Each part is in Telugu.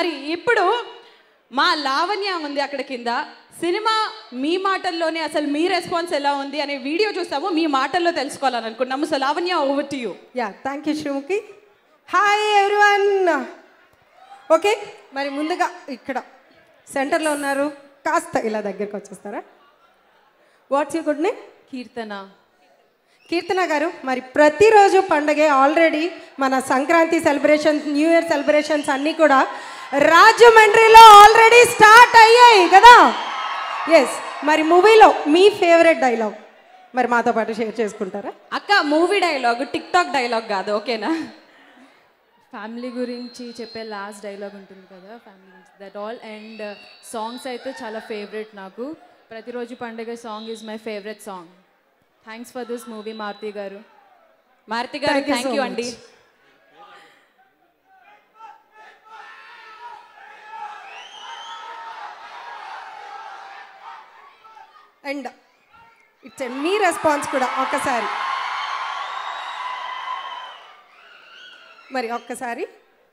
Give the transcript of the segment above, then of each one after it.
మరి ఇప్పుడు మా లావణ్య ఉంది అక్కడ కింద సినిమా మీ మాటల్లోనే అసలు మీ రెస్పాన్స్ ఎలా ఉంది అనే వీడియో చూస్తాము మీ మాటల్లో తెలుసుకోవాలని అనుకుంటున్నాము so Lavanya over to you ya thank you Sreemukhi hi everyone okay మరి ముందుగా ఇక్కడ సెంటర్లో ఉన్నారు కాస్త ఇలా దగ్గరికి వచ్చేస్తారా what's you good name Keerthana Keerthana garu మరి ప్రతిరోజు పండగే ఆల్రెడీ మన Sankranti celebrations new year celebrations అన్నీ కూడా రాజమండ్రిలో ఆల్రెడీ స్టార్ట్ అయ్యాయి కదా ఎస్ మరి మూవీలో మీ ఫేవరెట్ డైలాగ్ మరి మాతో పాటు షేర్ చేసుకుంటారా అక్క movie dialogue tik tok dialogue కాదు ఓకేనా ఫ్యామిలీ గురించి చెప్పే లాస్ట్ డైలాగ్ ఉంటుంది కదా ఫ్యామిలీ గురించి దట్ ఆల్ అండ్ సాంగ్స్ అయితే చాలా ఫేవరెట్ నాకు Prathiroju Panduga song is my favourite song thanks for this movie Maruthi garu Maruthi garu Thank you thank so you much. అండి అండ్ ఇట్స్ మీ రెస్పాన్స్ కూడా ఒక్కసారి మరి ఒక్కసారి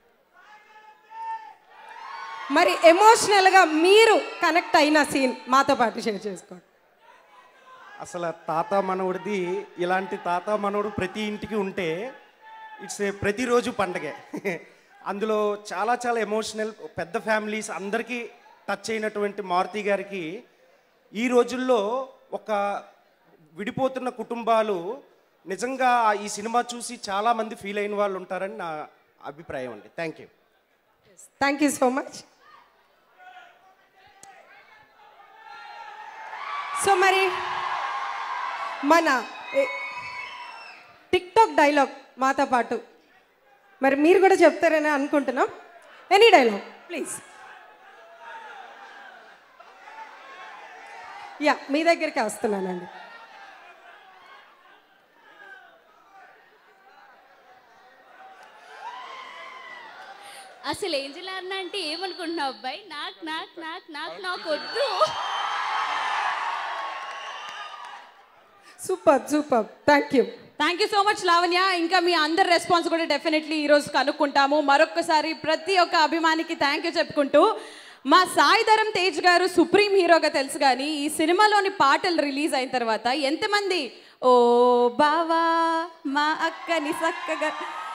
మరి ఎమోషనల్గా మీరు కనెక్ట్ అయిన సీన్ మాతో పాటు షేర్ చేసుకోండి అసలు తాత మనవుడిది ఇలాంటి తాత మనవుడు ప్రతి ఇంటికి ఉంటే ఇట్స్ ఏ ప్రతిరోజు పండగే అందులో చాలా చాలా ఎమోషనల్ పెద్ద ఫ్యామిలీస్ అందరికీ టచ్ అయినటువంటి మారుతి గారికి ఈ రోజుల్లో ఒక విడిపోతున్న కుటుంబాలు నిజంగా ఈ సినిమా చూసి చాలామంది ఫీల్ అయిన వాళ్ళు ఉంటారని నా అభిప్రాయం అండి thank you thank you so much so మరి మన టిక్ టాక్ డైలాగ్ మాతో పాటు మరి మీరు కూడా చెప్తారని అనుకుంటున్నాం ఎనీ డైలాగ్ ప్లీజ్ యా మీ దగ్గరికి వస్తున్నానండి అసలు ఏంజల్ అన్న అంటే ఏమనుకుంటున్నావు అబ్బాయి నాకు నాకు నాకు నాకు నాకు వద్దు super super thank you thank you so much Lavanya ఇంకా మీ అందరి రెస్పాన్స్ కూడా డెఫినెట్లీ ఈ రోజు కనుక్కుంటాము మరొక్కసారి ప్రతి ఒక్క అభిమానికి థ్యాంక్ యూ చెప్పుకుంటూ మా సాయిధరం తేజ్ గారు సుప్రీం హీరోగా తెలుసు కానీ ఈ సినిమాలోని పాటలు రిలీజ్ అయిన తర్వాత ఎంతమంది ఓ బావా మా అక్కని సక్కగా